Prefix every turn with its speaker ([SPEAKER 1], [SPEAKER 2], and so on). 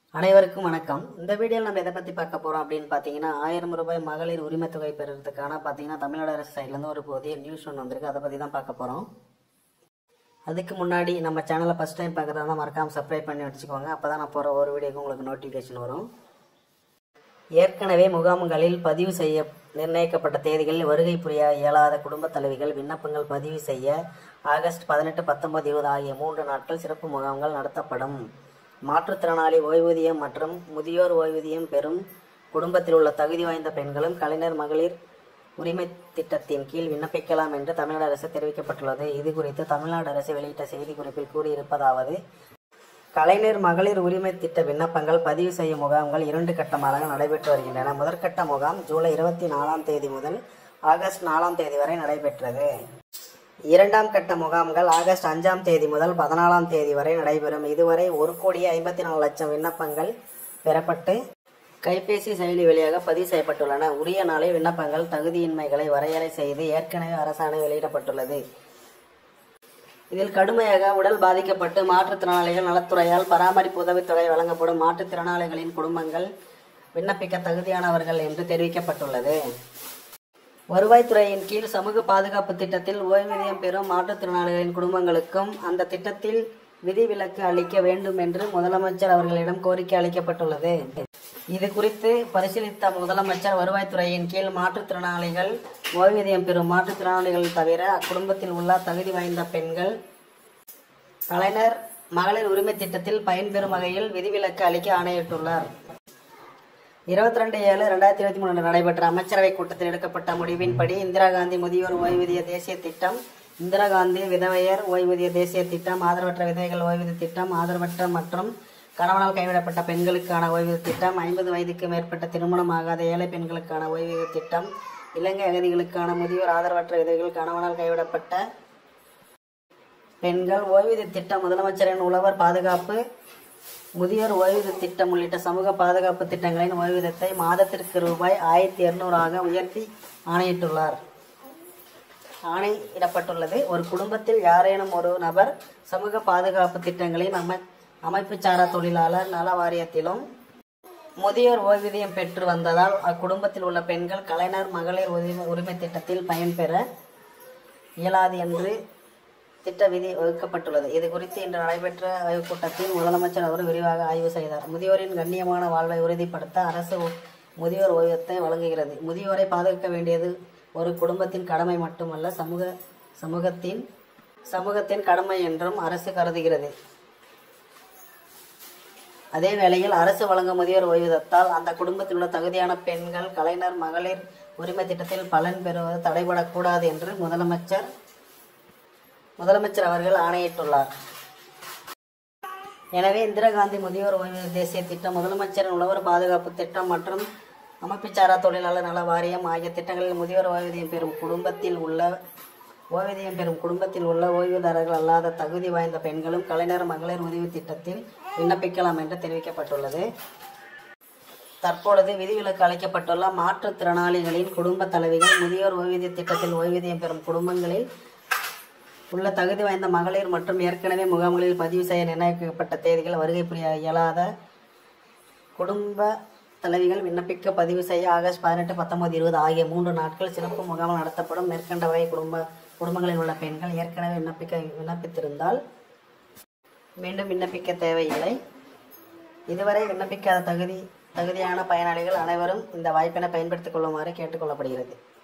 [SPEAKER 1] அனைவருக்கும் வணக்கம் இந்த வீடியோவில் நம்ம எதை பற்றி பார்க்க போகிறோம் அப்படின்னு பார்த்தீங்கன்னா ஆயிரம் ரூபாய் மகளிர் உரிமைத் தொகை பெறுறதுக்கான பார்த்தீங்கன்னா தமிழ்நாடு அரசு சைட்லேருந்து ஒரு புதிய நியூஸ் ஒன்று வந்திருக்கு அதை பற்றி தான் பார்க்க போகிறோம் அதுக்கு முன்னாடி நம்ம சேனலை ஃபஸ்ட் டைம் பார்க்குறதா இருந்தால் மறக்காமல் சப்ஸ்கிரைப் பண்ணி வச்சுக்கோங்க அப்போ தான் நான் போகிற ஒரு வீடியோக்கு உங்களுக்கு நோட்டிஃபிகேஷன் வரும் ஏற்கனவே முகாம்களில் பதிவு செய்ய நிர்ணயிக்கப்பட்ட தேதிகளில் வருகை புரிய இயலாத குடும்பத் தலைவிகள் விண்ணப்பங்கள் பதிவு செய்ய ஆகஸ்ட் பதினெட்டு பத்தொன்பது இருபது ஆகிய மூன்று நாட்கள் சிறப்பு முகாம்கள் நடத்தப்படும் மாற்றுத்திறனாளி ஓய்வூதியம் மற்றும் முதியோர் ஓய்வூதியம் பெறும் குடும்பத்தில் உள்ள தகுதி வாய்ந்த பெண்களும் கலைஞர் மகளிர் உரிமை திட்டத்தின் கீழ் விண்ணப்பிக்கலாம் என்று தமிழ்நாடு அரசு தெரிவிக்கப்பட்டுள்ளது இது குறித்து தமிழ்நாடு அரசு வெளியிட்ட செய்திக்குறிப்பில் கூறியிருப்பதாவது கலைஞர் மகளிர் உரிமை திட்ட விண்ணப்பங்கள் பதிவு செய்யும் முகாம்கள் இரண்டு கட்டமாக நடைபெற்று வருகின்றன முதற்கட்ட முகாம் ஜூலை இருபத்தி நாலாம் தேதி முதல் ஆகஸ்ட் நாலாம் தேதி வரை நடைபெற்றது இரண்டாம் கட்ட முகாம்கள் ஆகஸ்ட் அஞ்சாம் தேதி முதல் பதினாலாம் தேதி வரை நடைபெறும் இதுவரை ஒரு கோடியே ஐம்பத்தி நாலு லட்சம் விண்ணப்பங்கள் பெறப்பட்டு கைபேசி செயலி வழியாக பதிவு செய்யப்பட்டுள்ளன உரிய நாளில் விண்ணப்பங்கள் தகுதியின்மைகளை வரையறை செய்து ஏற்கனவே அரசாணை வெளியிடப்பட்டுள்ளது இதில் கடுமையாக உடல் பாதிக்கப்பட்டு மாற்றுத்திறனாளிகள் நலத்துறையால் பராமரிப்பு உதவித்தொகை வழங்கப்படும் மாற்றுத்திறனாளிகளின் குடும்பங்கள் விண்ணப்பிக்க தகுதியானவர்கள் என்று தெரிவிக்கப்பட்டுள்ளது வருவாய்த்துறையின் கீழ் சமூக பாதுகாப்பு திட்டத்தில் ஓய்வூதியம் பெறும் மாற்றுத்திறனாளிகளின் குடும்பங்களுக்கும் அந்த திட்டத்தில் விதிவிலக்கு அளிக்க வேண்டும் என்று முதலமைச்சர் அவர்களிடம் கோரிக்கை அளிக்கப்பட்டுள்ளது இது குறித்து பரிசீலித்த முதலமைச்சர் வருவாய்த்துறையின் கீழ் மாற்றுத்திறனாளிகள் ஓய்வூதியம் பெறும் மாற்றுத்திறனாளிகள் தவிர அக்குடும்பத்தில் உள்ள தகுதி வாய்ந்த பெண்கள் கலைஞர் மகளிர் உரிமை திட்டத்தில் பயன்பெறும் வகையில் விதிவிலக்கு அளிக்க ஆணையிட்டுள்ளார் இருபத்தி ரெண்டு ஏழு ரெண்டாயிரத்தி இருபத்தி மூணு நடைபெற்ற அமைச்சரவை கூட்டத்தில் எடுக்கப்பட்ட முடிவின்படி இந்திரா காந்தி முதியோர் ஓய்வூதிய தேசிய திட்டம் இந்திரா காந்தி விதவையர் ஓய்வூதிய தேசிய திட்டம் ஆதரவற்ற விதவைகள் ஓய்வூதிய திட்டம் ஆதரவற்ற மற்றும் கணவனால் கைவிடப்பட்ட பெண்களுக்கான ஓய்வூதிய திட்டம் ஐம்பது வயதுக்கு மேற்பட்ட திருமணமாகாத ஏழை பெண்களுக்கான ஓய்வூதிய திட்டம் இலங்கை அகதிகளுக்கான முதியோர் ஆதரவற்ற விதவைகள் கணவனால் கைவிடப்பட்ட பெண்கள் ஓய்வூதிய திட்டம் முதலமைச்சரின் உழவர் பாதுகாப்பு முதியோர் ஓய்வூதிய திட்டம் உள்ளிட்ட சமூக பாதுகாப்பு திட்டங்களின் ஓய்வூதியத்தை மாதத்திற்கு ரூபாய் ஆயிரத்தி இருநூறாக உயர்த்தி ஆணையிட்டுள்ளார் ஆணையிடப்பட்டுள்ளது ஒரு குடும்பத்தில் யாரேனும் ஒரு நபர் சமூக பாதுகாப்பு திட்டங்களின் அமை அமைப்பு சாரா தொழிலாளர் நல வாரியத்திலும் முதியோர் ஓய்வூதியம் பெற்று வந்ததால் அக்குடும்பத்தில் உள்ள பெண்கள் கலைஞர் மகளிர் உரிமை உரிமை திட்டத்தில் பயன்பெற இயலாது என்று திட்ட விதி வகுக்கப்பட்டுள்ளது இது குறித்து இன்று நடைபெற்ற ஆய்வுக் கூட்டத்தில் முதலமைச்சர் அவர் விரிவாக ஆய்வு செய்தார் முதியோரின் கண்ணியமான வாழ்வை உறுதிப்படுத்த அரசு முதியோர் ஓய்வத்தை வழங்குகிறது முதியோரை பாதுகாக்க வேண்டியது ஒரு குடும்பத்தின் கடமை மட்டுமல்ல சமூக சமூகத்தின் சமூகத்தின் கடமை என்றும் அரசு கருதுகிறது அதே வேளையில் அரசு வழங்கும் முதியோர் ஓய்வூதியத்தால் அந்த குடும்பத்தில் உள்ள தகுதியான பெண்கள் கலைஞர் மகளிர் உரிமை திட்டத்தில் பலன் பெறுவது தடைபடக்கூடாது என்று முதலமைச்சர் முதலமைச்சர் அவர்கள் ஆணையிட்டுள்ளார் எனவே இந்திரா காந்தி முதியோர் ஓய்வூதிய தேசிய திட்டம் முதலமைச்சரின் உழவர் பாதுகாப்பு திட்டம் மற்றும் அமைப்புச்சாரா தொழிலாளர் நல வாரியம் ஆகிய திட்டங்களில் முதியோர் ஓய்வூதியம் பெறும் குடும்பத்தில் உள்ள ஓய்வூதியம் பெறும் குடும்பத்தில் உள்ள ஓய்வுதாரர்கள் அல்லாத தகுதி வாய்ந்த பெண்களும் கலைஞர் மகளிர் உதவி திட்டத்தில் விண்ணப்பிக்கலாம் என்று தெரிவிக்கப்பட்டுள்ளது தற்பொழுது விதிவிலக்கு அளிக்கப்பட்டுள்ள மாற்றுத்திறனாளிகளின் குடும்ப தலைவிகள் முதியோர் ஓய்வூதிய திட்டத்தில் ஓய்வூதியம் பெறும் குடும்பங்களில் உள்ள தகுதி வாய்ந்த மகளிர் மற்றும் ஏற்கனவே முகாம்களில் பதிவு செய்ய நிர்ணயிக்கப்பட்ட தேதிகள் வருகை புரிய இயலாத குடும்ப தலைவிகள் விண்ணப்பிக்க பதிவு செய்ய ஆகஸ்ட் பதினெட்டு பத்தொன்பது இருபது ஆகிய மூன்று நாட்கள் சிறப்பு முகாம் நடத்தப்படும் மேற்கண்ட வகை குடும்ப குடும்பங்களில் உள்ள பெண்கள் ஏற்கனவே விண்ணப்பிக்க விண்ணப்பித்திருந்தால் மீண்டும் விண்ணப்பிக்க தேவையில்லை இதுவரை விண்ணப்பிக்காத தகுதி தகுதியான பயனாளிகள் அனைவரும் இந்த வாய்ப்பினை பயன்படுத்திக் கொள்ளுமாறு கேட்டுக்கொள்ளப்படுகிறது